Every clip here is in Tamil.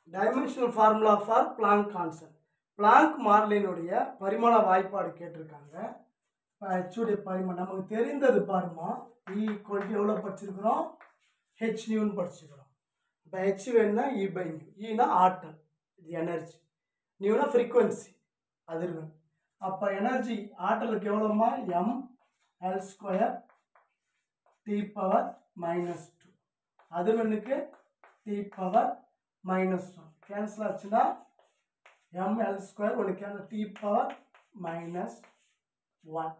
dimensional formula for Planck concept Planck மாடலினுடைய பரிமாண வாய்ப்பாடு கேட்டிருக்காங்க ஹெச்சுடைய பரிமாணம் நமக்கு தெரிந்தது பாருமா இ ஈக்குவல் எவ்வளோ படிச்சிருக்கிறோம் ஹெச் நியூன்னு படிச்சிருக்கிறோம் இப்போ ஹெச் வேணும்னா இ பை நியூ ஈனா ஆற்றல் இது எனர்ஜி நியூனா ஃப்ரீக்குவன்சி அதிர்வெண் அப்போ எனர்ஜி ஆற்றலுக்கு எவ்வளோமா M L square T power minus two அதிர்வெண்ணுக்கு T power minus one cancel ஆச்சுன்னா எம் எல் ஸ்கொயர் ஒன்று cancel T power minus one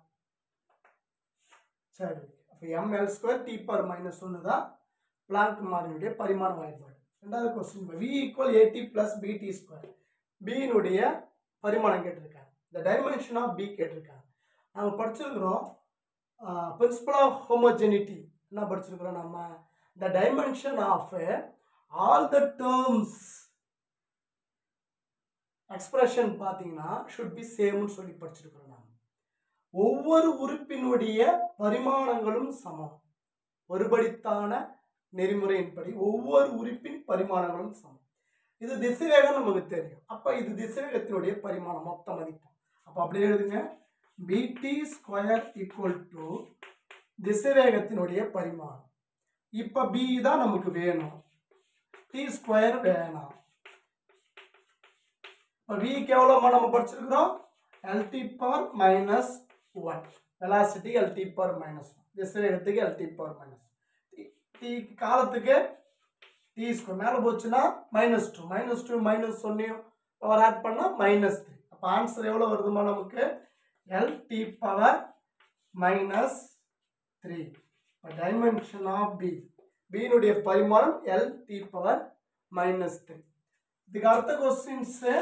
சரி அப்போ M L square T power minus ஒன்று தான் பிளாங்க் மாறினுடைய பரிமாண வாய்ப்பாடு ரெண்டாவது question v equal a t plus b t square பியினுடைய பரிமாணம் கேட்டிருக்காங்க இந்த டைமென்ஷன் ஆஃப் பி கேட்டிருக்காங்க நம்ம படிச்சிருக்கிறோம் பிரின்சிபல் ஆஃப் ஹோமோஜெனிட்டி என்ன படிச்சிருக்கிறோம் நம்ம the dimension of all the terms expression பார்த்தீங்கன்னா ஷுட் பி சேம்னு சொல்லி படிச்சிருக்கிறோம் நாம் ஒவ்வொரு உறுப்பினுடைய பரிமாணங்களும் சமம் ஒருபடித்தான நெறிமுறையின்படி ஒவ்வொரு உறுப்பின் பரிமாணங்களும் சமம் இது திசைவேகம் நமக்கு தெரியும் அப்போ இது திசைவேகத்தினுடைய பரிமாணம் மொத்த மதிப்பு அப்போ அப்படியே எழுதுங்க பிடி ஸ்கொயர் ஈக்குவல் டு திசைவேகத்தினுடைய பரிமாணம் இப்போ பி தான் நமக்கு வேணும் டி ஸ்கொயர் வேணாம் இப்போ விக்கு எவ்வளோமா நம்ம படிச்சிருக்கிறோம் L T power minus one velocity L T power minus one திசைவேகத்துக்கு எல்டி பவர் மைனஸ் டி காலத்துக்கு டி ஸ்கொயர் மேலே போச்சுன்னா minus two minus two minus ஒன்னையும் பவர் ஆட் பண்ணால் மைனஸ் த்ரீ அப்போ ஆன்சர் எவ்வளோ வருதுமா நமக்கு L T power minus three இப்போ டைமென்ஷன் ஆஃப் பி பியினுடைய பரிமாணம் L T power minus three இதுக்கு அடுத்த கொஸ்டின்ஸு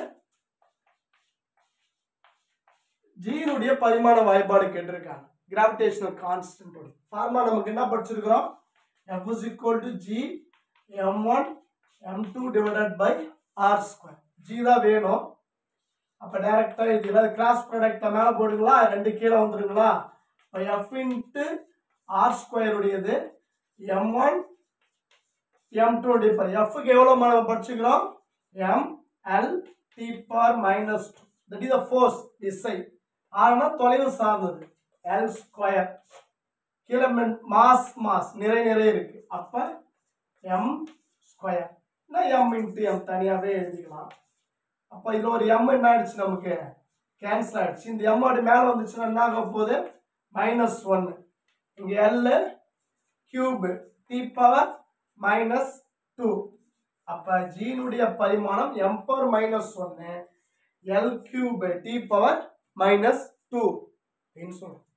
ஜியினுடைய பரிமாண வாய்ப்பாடு கேட்டிருக்காங்க கிராவிடேஷனல் கான்ஸ்டன்ட் ஃபார்மா நமக்கு என்ன படிச்சிருக்கிறோம் F is equal to G m one M two divided by r square G தான் வேணும் அப்போ டைரெக்டாக இது ஏதாவது கிராஸ் ப்ராடக்டை மேலே போடுங்களா ரெண்டு கீழே வந்துடுங்களா இப்போ எஃப் இன்ட்டு ஆர் ஸ்கொயருடையது M one M two D per எஃப்க்கு எவ்வளோ நம்ம படிச்சுக்கிறோம் M L T power minus two that is the force விசை ஆறுனா தொலைவு சார்ந்தது எல் ஸ்கொயர் கீழே மாஸ் மாஸ் நிறை நிறை இருக்கு அப்போ M square M into M தனியாகவே எழுதிக்கலாம் அப்போ இதில் ஒரு எம் என்ன ஆயிடுச்சு நமக்கு கேன்சல் ஆயிடுச்சு இந்த எம் அப்படி மேலே வந்துச்சுன்னா என்ன ஆக போகுது மைனஸ் ஒன்று இங்கே L cube T power minus two அப்போ ஜீனுடைய பரிமாணம் எம் பவர் மைனஸ் ஒன்று L cube T power minus two அப்படின்னு சொல்லுவோம்